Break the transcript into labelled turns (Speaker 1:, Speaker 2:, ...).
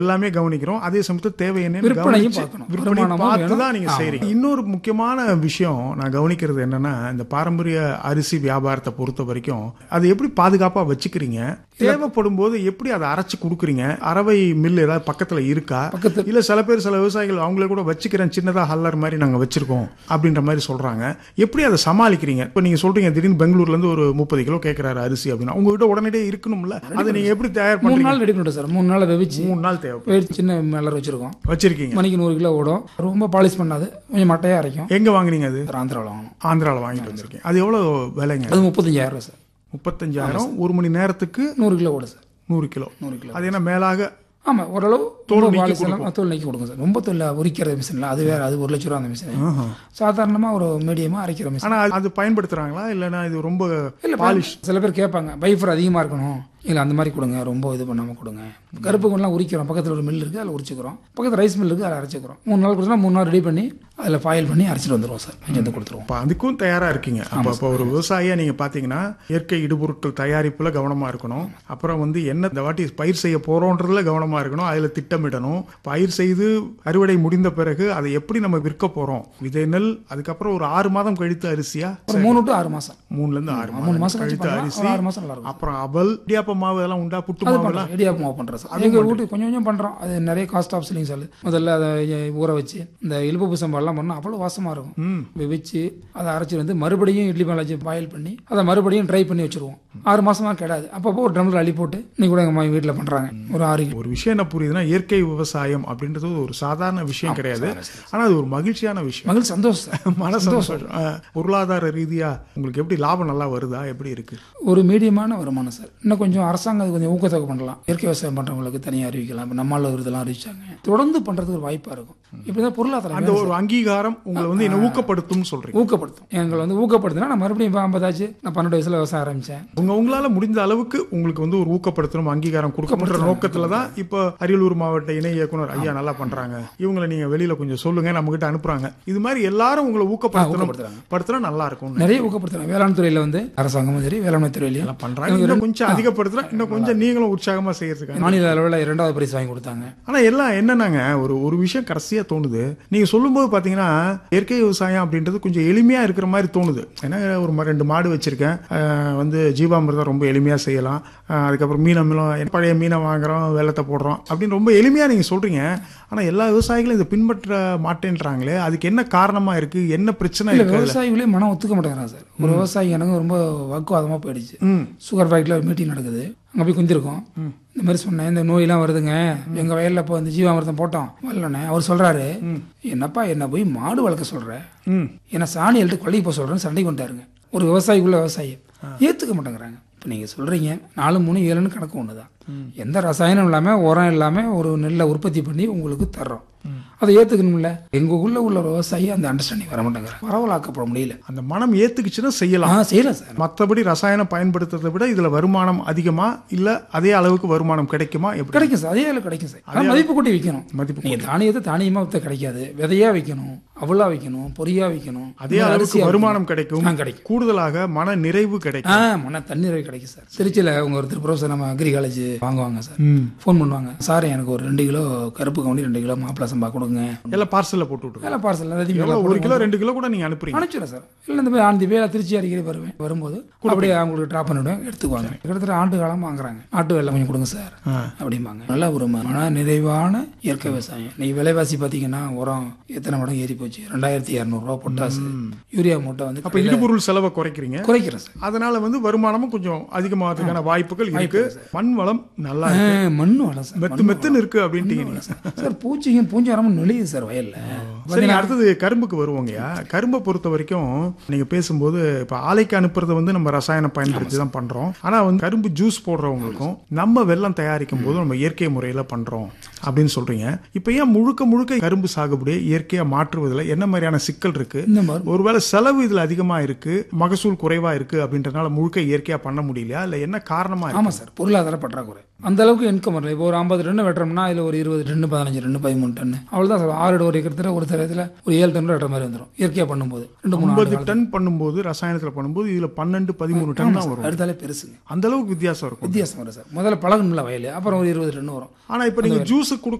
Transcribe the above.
Speaker 1: எல்லாமே கவனிக்கிறோம் அதே சமயத்தில் தேவை என்ன
Speaker 2: விற்பனையும் பார்க்கணும்.
Speaker 1: விற்பனை
Speaker 2: வருமானமும்
Speaker 1: பார்த்து
Speaker 2: வேணும்.
Speaker 1: தான் நீங்க
Speaker 2: ஆமா.
Speaker 1: செய்றீங்க இன்னொரு முக்கியமான விஷயம் நான் கவனிக்கிறது என்னன்னா இந்த பாரம்பரிய அரிசி வியாபாரத்தை பொறுத்த வரைக்கும் அதை எப்படி பாதுகாப்பா வச்சுக்கிறீங்க தேவைப்படும் போது எப்படி அதை அரைச்சு கொடுக்குறீங்க அரவை மில் ஏதாவது பக்கத்துல இருக்கா
Speaker 2: பக்கத்து-
Speaker 1: இல்ல சில பேர் சில விவசாயிகள் அவங்களே கூட வச்சுக்கிறேன் சின்னதா ஹல்லர் மாதிரி நாங்க வச்சிருக்கோம் அப்படின்ற மாதிரி சொல்றாங்க எப்படி அதை சமாளிக்கிறீங்க இப்போ நீங்க சொல்றீங்க திடீர்னு பெங்களூர்ல இருந்து ஒரு முப்பது கிலோ கேட்கிறாரு அரிசி அப்படின்னா உங்ககிட்ட உடனடியே இருக்கணும்ல அதை நீங்க எப்படி தயார்
Speaker 2: மூணு
Speaker 1: பண்றீங்க
Speaker 2: நாள் ரெடி பண்ணிட்டோம் சார் மூணு நாள் வெவிச்சு
Speaker 1: மூணு நாள் தேவை
Speaker 2: வெடிச்சு சின்ன மில்லர் வச்சிருக்கோம்
Speaker 1: வச்சிருக்கீங்க
Speaker 2: மணிக்கு நூறு கிலோ ஓடும் ரொம்ப பாலிஷ் பண்ணாது கொஞ்சம் மட்டையா அரைக்கும்
Speaker 1: எங்க வாங்குனீங்க அது
Speaker 2: சார் ஆந்திராவில் வாங்கணும்
Speaker 1: ஆந்திரால வாங்கிட்டு வந்திருக்கீங்க அது எவ்வளவு விலைங்க
Speaker 2: அது முப்பத்தஞ்சாயிரம் ரூபா சார்
Speaker 1: முப்பத்தஞ்சாயிரம் ஒரு மணி நேரத்துக்கு
Speaker 2: நூறு கிலோ ஓடும் சார்
Speaker 1: நூறு கிலோ
Speaker 2: நூறு கிலோ
Speaker 1: அது என்ன மேலாக
Speaker 2: ஆமா ஓரளவு
Speaker 1: தோல்
Speaker 2: ரொம்ப
Speaker 1: நீக்கி
Speaker 2: பாலிஷ் எல்லாம் தோல் நீக்கி கொடுங்க சார் ரொம்ப தோல் உரிக்கிற மிஷின்ல அது வேற அது ஒரு லட்ச ரூபா அந்த மிஷின் சாதாரணமா ஒரு மீடியமா அரைக்கிற மிஷின்
Speaker 1: ஆனா அது- அது பயன்படுத்துறாங்களா இல்லைன்னா இது ரொம்ப
Speaker 2: இல்ல
Speaker 1: பாலிஷ்
Speaker 2: சில பேர் கேட்பாங்க பைஃபர் அதிகமா இருக்கணும் இல்ல அந்த மாதிரி கொடுங்க ரொம்ப இது பண்ணாம கொடுங்க கருப்பு கொண்டெல்லாம் உரிக்கிறோம் பக்கத்துல ஒரு மில் இருக்கு அதில் உரிச்சுக்கிறோம் பக்கத்துல ரைஸ் மில் இருக்கு அதில் அரைச்சிக்கிறோம் மூணு நாள் கொடுத்தா மூணு நாள் ரெடி பண்ணி அதில் ஃபாயில் பண்ணி அரைச்சிட்டு வந்துருவோம் சார் கொஞ்சம் வந்து கொடுத்துருவோம்
Speaker 1: அப்ப அதுக்கும் தயாரா இருக்கீங்க அப்ப அப்ப ஒரு விவசாயியா நீங்க பாத்தீங்கன்னா இயற்கை இடுபொருட்கள் தயாரிப்புல கவனமா இருக்கணும் அப்புறம் வந்து என்ன இந்த வாட்டி பயிர் செய்ய போறோன்றதுல கவனமா இருக்கணும் அதுல திட்டமிடணும் பயிர் செய்து அறுவடை முடிந்த பிறகு அதை எப்படி நம்ம விற்க போறோம் விதை நெல் அதுக்கப்புறம் ஒரு ஆறு மாதம் கழித்து அரிசியா
Speaker 2: ஒரு மூணு டு ஆறு மாசம்
Speaker 1: மூணுல இருந்து ஆறு
Speaker 2: மூணு
Speaker 1: மாதம்
Speaker 2: மாசம் கழிச்சு
Speaker 1: கழித்து
Speaker 2: பண்ணலாம்.
Speaker 1: அரிசி
Speaker 2: ஒரு ஆறு மாசம் நல்லா இருக்கும்
Speaker 1: அப்புறம் அவல் இடியாப்ப மாவு இதெல்லாம் உண்டா புட்டு
Speaker 2: அது
Speaker 1: மாவு
Speaker 2: பண்ணுறோம் இடியாப்பு மாவு பண்ணுறோம் சார் எங்கள் வீட்டு கொஞ்சம் கொஞ்சம் பண்ணுறோம் அது நிறைய காஸ்ட் ஆஃப் செல்லிங் சார் முதல்ல அதை எ- ஊற வச்சு இந்த இலுப்பு சம்பாலாம் பண்ணால் அவ்வளோ வாசமாக இருக்கும் வச்சு அதை அரைச்சி வந்து மறுபடியும் இட்லி மேலே வச்சு பாயில் பண்ணி அதை மறுபடியும் ட்ரை பண்ணி வச்சிருவோம் ஆறு மாசமா கிடாது அப்பப்போ ஒரு ட்ரம்ல அள்ளி போட்டு இன்னைக்கு கூட எங்கள் அம்மா வீட்டில் பண்ணுறாங்க ஒரு ஆறு கிலோ
Speaker 1: ஒரு விஷயம் என்ன புரியுதுன்னா இயற்கை விவசாயம் அப்படின்றது ஒரு சாதாரண விஷயம் கிடையாது ஆனா அது ஒரு மகிழ்ச்சியான விஷயம்
Speaker 2: மகள் சந்தோஷம் சார்
Speaker 1: மன சந்தோஷம் அஹ், பொருளாதார ரீதியா உங்களுக்கு எப்படி லாபம் நல்லா வருதா எப்படி இருக்கு
Speaker 2: ஒரு மீடியமான வருமானம் சார் இன்னும் கொஞ்சம் அரசாங்கம் அது கொஞ்சம் ஊக்கத்தொகை பண்ணலாம் இயற்கை விவசாயம் பண்ணுறவங்களுக்கு தனியாக அறிவிக்கலாம் இப்போ நம்மளால் ஒரு இதெல்லாம் அறிவிச்சாங்க தொடர்ந்து பண்ணுறதுக்கு ஒரு வாய்ப்பாக இருக்கும் இப்படி தான் பொருளாதாரம்
Speaker 1: அந்த ஒரு அங்கீகாரம் உங்களை வந்து என்ன ஊக்கப்படுத்தும் சொல்றீங்க
Speaker 2: ஊக்கப்படுத்தும் எங்களை வந்து ஊக்கப்படுத்தினா நான் மறுபடியும் இப்போ ஐம்பதாச்சு நான் பன்னெண்டு வயசுல விவசாயம் ஆரம்பித்தேன்
Speaker 1: உங்க உங்களால முடிந்த அளவுக்கு உங்களுக்கு வந்து ஒரு ஊக்கப்படுத்தணும் அங்கீகாரம் கொடுக்கப்படுற நோக்கத்துல தான் இப்போ அரியலூர் மாவட்ட இணை இயக்குனர் ஐயா நல்லா பண்றாங்க இவங்களை நீங்க வெளியில கொஞ்சம் சொல்லுங்க நம்ம கிட்ட அனுப்புறாங்க இது மாதிரி எல்லாரும் உங்களை ஊக்கப்படுத்தணும்
Speaker 2: ஊக்கப்படுத்துறாங்க.
Speaker 1: படுத்தினா நல்லா இருக்கும்
Speaker 2: நிறைய ஊக்கப்படுத்துறாங்க வேளாண் துறையில வந்து அரசாங்கமும் சரி வேளாண்மை துறையிலையும்
Speaker 1: பண்றாங்க இன்னும் கொஞ்சம் அதிகப்படுத்துறா இன்னும் கொஞ்சம் நீங்களும் உற்சாகமா செய்யறதுக்காக
Speaker 2: மாநில அளவில் இரண்டாவது பரிசு வாங்கி கொடுத்தாங்க
Speaker 1: ஆனா எல்லாம் என்னன்னாங்க ஒரு ஒரு விஷயம் கடைசியா தோணுது நீங்க சொல்லும்போது பாத்தீங்கன்னா இயற்கை விவசாயம் அப்படின்றது கொஞ்சம் எளிமையா இருக்கிற மாதிரி தோணுது ஏன்னா ஒரு ம- ரெண்டு மாடு வச்சிருக்கேன் அஹ் வந்து ஜீவாமிர்தம் ரொம்ப எளிமையா செய்யலாம் அஹ் அதுக்கப்புறம் மீன் அமிலம் பழைய மீனை வாங்குறோம் வெள்ளத்தை போடுறோம் அப்படின்னு ரொம்ப எளிமையா நீங்க சொல்றீங்க ஆனா எல்லா விவசாயிகளும் இதை பின்பற்ற மாட்டேன்றாங்களே அதுக்கு என்ன காரணமா இருக்கு என்ன பிரச்சனை
Speaker 2: இல்ல
Speaker 1: இருக்கு அதுல?
Speaker 2: விவசாயிகளே மனம் ஒத்துக்க மாட்டேங்கிறாங்க சார் ஒரு விவசாயி எனக்கு ரொம்ப வாக்குவாதமா போயிடுச்சு சுகர் ஃபேக்டரியில் ஒரு மீட்டிங் நடக்குது அங்க போய் குந்திருக்கோம் இந்த மாதிரி சொன்னேன் இந்த நோயெல்லாம் வருதுங்க எங்க வயல்ல இப்போ இந்த ஜீவாமிர்தம் போட்டோம் வரலண்ணே அவர் சொல்றாரு என்னப்பா என்ன போய் மாடு வளர்க்க சொல்ற என்ன சாணி எழுத்து கொள்ளைக்கு போக சொல்றேன்னு சண்டை கொண்டாருங்க ஒரு விவசாயிக்குள்ள விவசாயி ஏத்துக்க மாட்டேங்கிறாங்க இப்போ நீங்க சொல்றீங்க நாலு மூணு ஏழுன்னு கணக்கு ஒண்ணுதான் எந்த ரசாயனம் இல்லாம உரம் இல்லாம ஒரு நெல்லை உற்பத்தி பண்ணி உங்களுக்கு தர்றோம் அதை ஏத்துக்கணும்ல எங்க உள்ள உள்ள விவசாயி அந்த அண்டர்ஸ்டாண்டிங் வர மாட்டேங்கிறாங்க பரவலாக்கப்பட முடியல
Speaker 1: அந்த மனம் ஏத்துக்குச்சுன்னா செய்யலாம்
Speaker 2: ஆ செய்யலாம் சார்
Speaker 1: மத்தபடி ரசாயனம் பயன்படுத்துறதை விட இதுல வருமானம் அதிகமா இல்ல அதே அளவுக்கு வருமானம் கிடைக்குமா எப்படி
Speaker 2: கிடைக்கும் சார் அதே அளவு கிடைக்கும் சார் ஆனால் மதிப்பு கூட்டி விற்கணும்
Speaker 1: மதிப்பு
Speaker 2: நீங்க தானியத்தை தானியமா வித்த கிடைக்காது விதையா விற்கணும் அவளா விற்கணும் பொரியா விற்கணும்
Speaker 1: அதே அளவுக்கு வருமானம் கிடைக்கும்
Speaker 2: ஆ, கிடைக்கும்
Speaker 1: கூடுதலாக மன நிறைவு கிடைக்கும்
Speaker 2: ஆ மன தண்ணீர் கிடைக்கும் சார் திருச்சியில் உங்க ஒருத்தர் ப்ரொஃபஸர் நம்ம அக்ரி காலேஜ் வாங்குவாங்க சார் ஃபோன் பண்ணுவாங்க சார் எனக்கு ஒரு ரெண்டு கிலோ கருப்பு கவுனி ரெண்டு கிலோ மாப்பிள சம்பா கொடுங்க
Speaker 1: எல்லாம் பார்சல்ல போட்டு விட்டுருங்க
Speaker 2: வேலை பார்சல் எல்லாத்தையும்
Speaker 1: எவ்வளவு ஒரு கிலோ ரெண்டு கிலோ கூட நீங்க அனுப்புறீங்க
Speaker 2: அனுப்பிச்சிடுறேன் சார் இல்லை இந்த மாதிரி ஆண்டி வேலை திருச்சி அடிக்கடி வருவேன் வரும்போது அப்படியே அவங்களுக்கு ட்ராப் பண்ணிவிடுவேன் எடுத்துக்குவாங்க கிட்டத்தட்ட ஆண்டு காலமாக வாங்குறாங்க ஆட்டு வெள்ளம் கொஞ்சம் கொடுங்க சார் அப்படிம்பாங்க நல்ல ஒரு மன நிறைவான இயற்கை விவசாயம் நீ விலைவாசி பார்த்தீங்கன்னா உரம் எத்தனை மடங்கு ஏறி போச்சு ரெண்டாயிரத்தி இரநூறுவா பொட்டாசு யூரியா மூட்டை வந்து
Speaker 1: அப்ப இடுபொருள் செலவை குறைக்கிறீங்க
Speaker 2: குறைக்கிறேன் சார்
Speaker 1: அதனால வந்து வருமானமும் கொஞ்சம் அதிகமாகிறதுக்கான வாய்ப்புகள் இருக்கு மண் வளம் நல்லா
Speaker 2: ஆ,
Speaker 1: இருக்கு.
Speaker 2: மண்ணு வளம் சார்
Speaker 1: மெத்து மெத்துன்னு இருக்கு அப்படின்ட்டீங்க நீங்க
Speaker 2: சார் பூச்சியும் பூஞ்சாரமும் நுழையுது சார் வயல்ல
Speaker 1: சரி அடுத்தது கரும்புக்கு வருவோங்கய்யா கரும்பை பொறுத்த வரைக்கும் நீங்க பேசும்போது இப்ப ஆலைக்கு அனுப்புறத வந்து நம்ம ரசாயனம் பயன்படுத்தி தான் பண்றோம் ஆனா வந்து கரும்பு ஜூஸ் போடுறவங்களுக்கும் நம்ம வெல்லம் தயாரிக்கும் போது நம்ம இயற்கை முறையில பண்றோம் அப்படின்னு சொல்றீங்க இப்ப ஏன் முழுக்க முழுக்க கரும்பு சாகுபடியை இயற்கையா மாற்றுவதில்லை பண்றதுல என்ன மாதிரியான சிக்கல் இருக்கு
Speaker 2: இந்த மாதிரி
Speaker 1: ஒருவேளை செலவு இதுல அதிகமா இருக்கு மகசூல் குறைவா இருக்கு அப்படின்றதுனால முழுக்க இயற்கையா பண்ண முடியலையா இல்ல என்ன காரணமா இருக்கு
Speaker 2: ஆமாம் சார் பொருளாதார பற்றாக்குறை அந்த அளவுக்கு இன்கம் வரல இப்போ ஒரு ஐம்பது டன்னு வெட்டுறோம்னா இதில் ஒரு இருபது டன்னு பதினஞ்சு டன்னு பதிமூணு டன்னு அவ்வளோதான் சார் ஆறு ஒரு ஏக்கரத்தில் ஒரு தரத்தில் ஒரு ஏழு டன் வெட்டுற மாதிரி வந்துடும் இயற்கையாக பண்ணும்போது ரெண்டு மூணு
Speaker 1: ஐம்பது
Speaker 2: ஆண்டு
Speaker 1: டன் பண்ணும்போது ரசாயனத்துல பண்ணும்போது இதுல பன்னெண்டு பதிமூணு டன் தான் வரும்
Speaker 2: எடுத்தாலே பெருசுங்க
Speaker 1: அந்த அளவுக்கு வித்தியாசம் இருக்கும்
Speaker 2: வித்தியாசம் வரும் சார் முதல்ல பழகணும்ல வயல் அப்புறம் ஒரு இருபது டன்னு வரும்
Speaker 1: ஆனா இப்ப நீங்க ஜூஸ்